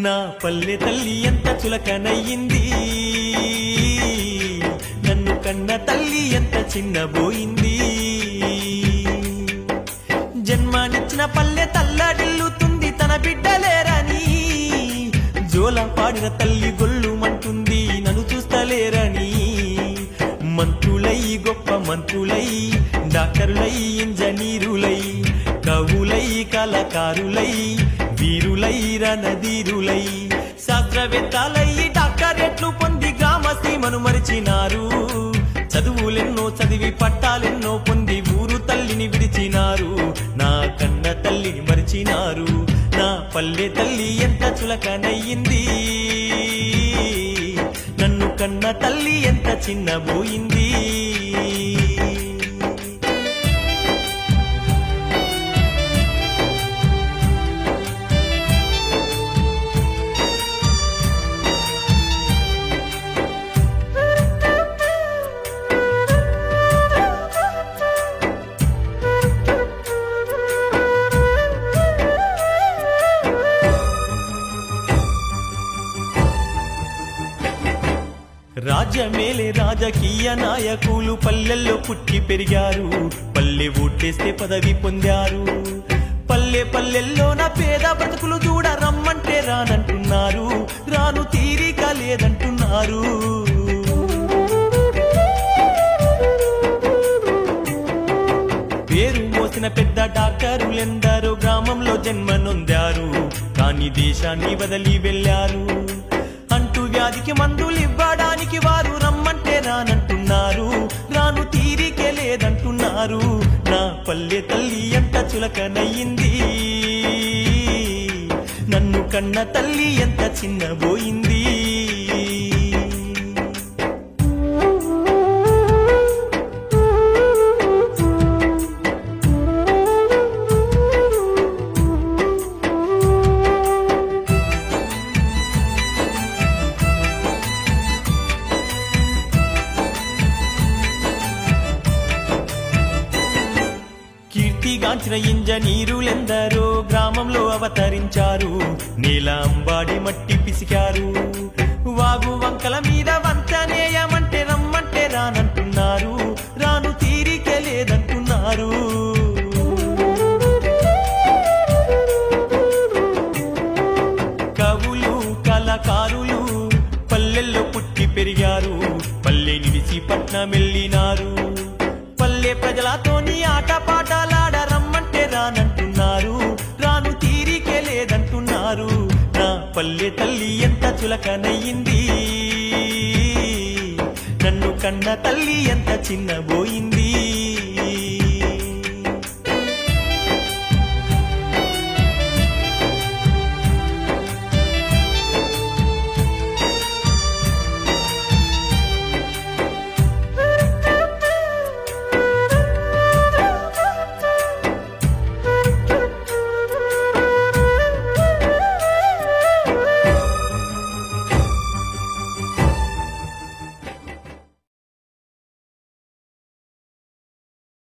నా పల్లె తల్లి ఎంత చులకనయ్యింది నన్ను కన్న తల్లి ఎంత చిన్నబోయింది జన్మనిచ్చిన పల్లె తల్లడిల్లుతుంది తన బిడ్డలేరని జోల పాడిన తల్లి గొల్లుమంటుంది నన్ను చూస్తలేరని మంత్రులై గొప్ప మంత్రులై డాక్టరులై ఇంజనీరులై కవులై కళాకారులై వీరులై రణధీరులై శాస్త్రవేత్తలై డాక్టరేట్లు పొంది గ్రామ సీమను మరిచినారు చదువులెన్నో చదివి పట్టాలెన్నో పొంది ఊరు తల్లిని విడిచినారు నా కన్న తల్లిని మరిచినారు నా పల్లె తల్లి ఎంత చులకనయ్యింది నన్ను కన్న తల్లి ఎంత చిన్నబోయింది రాజ్యమేలే రాజకీయ నాయకులు పల్లెల్లో పుట్టి పెరిగారు పల్లె ఓటేస్తే పదవి పొందారు పల్లె పల్లెల్లో నా పేద బ్రతుకులు చూడ రమ్మంటే రానంటున్నారు రాను తీరిక లేదంటున్నారు పేరు మోసిన పెద్ద డాక్టరులెందరో గ్రామంలో జన్మనొందారు కానీ దేశాన్ని వదిలి వెళ్ళారు అంటూ వ్యాధికి మందులు ఇవ్వడానికి వారు రమ్మంటే రానంటున్నారు రాను తీరికే లేదంటున్నారు నా పల్లె తల్లి ఎంత చులకనయ్యింది నన్ను కన్న తల్లి ఎంత చిన్నబోయింది కీర్తిగాంచిన ఇంజనీరులెందరో గ్రామంలో అవతరించారు నేల అంబాడి మట్టి పిసికారు వాగు వంకల మీద వంచనేయమంటే రమ్మంటే రానంటున్నారు రాను తీరికే లేదంటున్నారు కవులు కళాకారులు పల్లెల్లో పుట్టి పెరిగారు పల్లె నిలిచి పట్నం వెళ్ళినారు పల్లె ప్రజలతోని ఆట పాటలాడ రమ్మంటే రానంటున్నారు రాను తీరికే లేదంటున్నారు నా పల్లె తల్లి ఎంత చులకనయ్యింది నన్ను కన్న తల్లి ఎంత చిన్నబోయింది